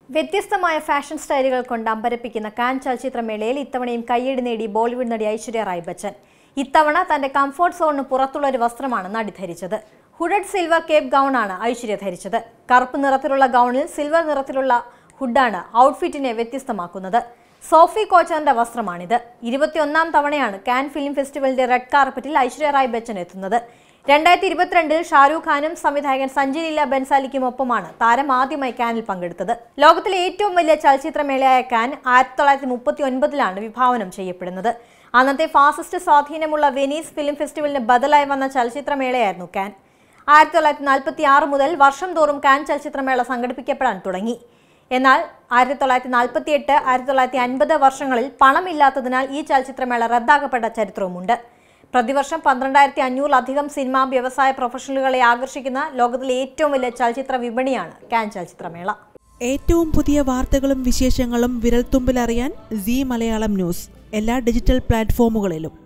വ്യത്യസ്തമായ ഫാഷൻ സ്റ്റൈലുകൾ കൊണ്ട് അമ്പരപ്പിക്കുന്ന കാൻ ചലച്ചിത്രമേളയിൽ ഇത്തവണയും കയ്യടി നേടി ബോളിവുഡ് നടി ഐശ്വര്യ റായ് ബച്ചൻ ഇത്തവണ തന്റെ കംഫോർട്ട് സോണിന് പുറത്തുള്ള ഒരു വസ്ത്രമാണ് നടി ധരിച്ചത് ഹുഡഡ് സിൽവർ കേപ്പ് ഗൗണാണ് ഐശ്വര്യ ധരിച്ചത് കറുപ്പ് നിറത്തിലുള്ള ഗൗണിൽ സിൽവർ നിറത്തിലുള്ള ഹുഡാണ് ഔട്ട്ഫിറ്റിനെ വ്യത്യസ്തമാക്കുന്നത് സോഫി കോച്ചറിന്റെ വസ്ത്രമാണിത് ഇരുപത്തിയൊന്നാം തവണയാണ് കാൻ ഫിലിം ഫെസ്റ്റിവലിന്റെ റെഡ് കാർപ്പറ്റിൽ ഐശ്വര്യ റായ് ബച്ചൻ എത്തുന്നത് രണ്ടായിരത്തി ഇരുപത്തിരണ്ടിൽ ഷാരൂഖ് ഖാനും സംവിധായകൻ സഞ്ജയ് ലീല ബൻസാലിക്കുമൊപ്പമാണ് താരം ആദ്യമായി കാനിൽ പങ്കെടുത്തത് ലോകത്തിലെ ഏറ്റവും വലിയ ചലച്ചിത്രമേളയായ കാൻ ആയിരത്തി തൊള്ളായിരത്തി മുപ്പത്തി ഒൻപതിലാണ് വിഭാവനം ചെയ്യപ്പെടുന്നത് അന്നത്തെ ഫാസിസ്റ്റ് സ്വാധീനമുള്ള വെനീസ് ഫിലിം ഫെസ്റ്റിവലിന് ബദലായി വന്ന ചലച്ചിത്രമേളയായിരുന്നു കാൻ ആയിരത്തി തൊള്ളായിരത്തി നാൽപ്പത്തി ആറ് മുതൽ വർഷം തോറും കാൻ ചലച്ചിത്രമേള സംഘടിപ്പിക്കപ്പെടാൻ തുടങ്ങി എന്നാൽ ആയിരത്തി തൊള്ളായിരത്തി നാൽപ്പത്തി എട്ട് ആയിരത്തി തൊള്ളായിരത്തി അൻപത് വർഷങ്ങളിൽ പണമില്ലാത്തതിനാൽ ഈ ചലച്ചിത്രമേള റദ്ദാക്കപ്പെട്ട ചരിത്രവുമുണ്ട് പ്രതിവർഷം പന്ത്രണ്ടായിരത്തി അഞ്ഞൂറിലധികം സിനിമാ വ്യവസായ പ്രൊഫഷണലുകളെ ആകർഷിക്കുന്ന ലോകത്തിലെ ഏറ്റവും വലിയ ചലച്ചിത്ര വിപണിയാണ് കാൻ ചലച്ചിത്രമേള ഏറ്റവും പുതിയ വാർത്തകളും വിശേഷങ്ങളും വിരൽത്തുമ്പിലറിയാൻ സി മലയാളം ന്യൂസ് എല്ലാ ഡിജിറ്റൽ പ്ലാറ്റ്ഫോമുകളിലും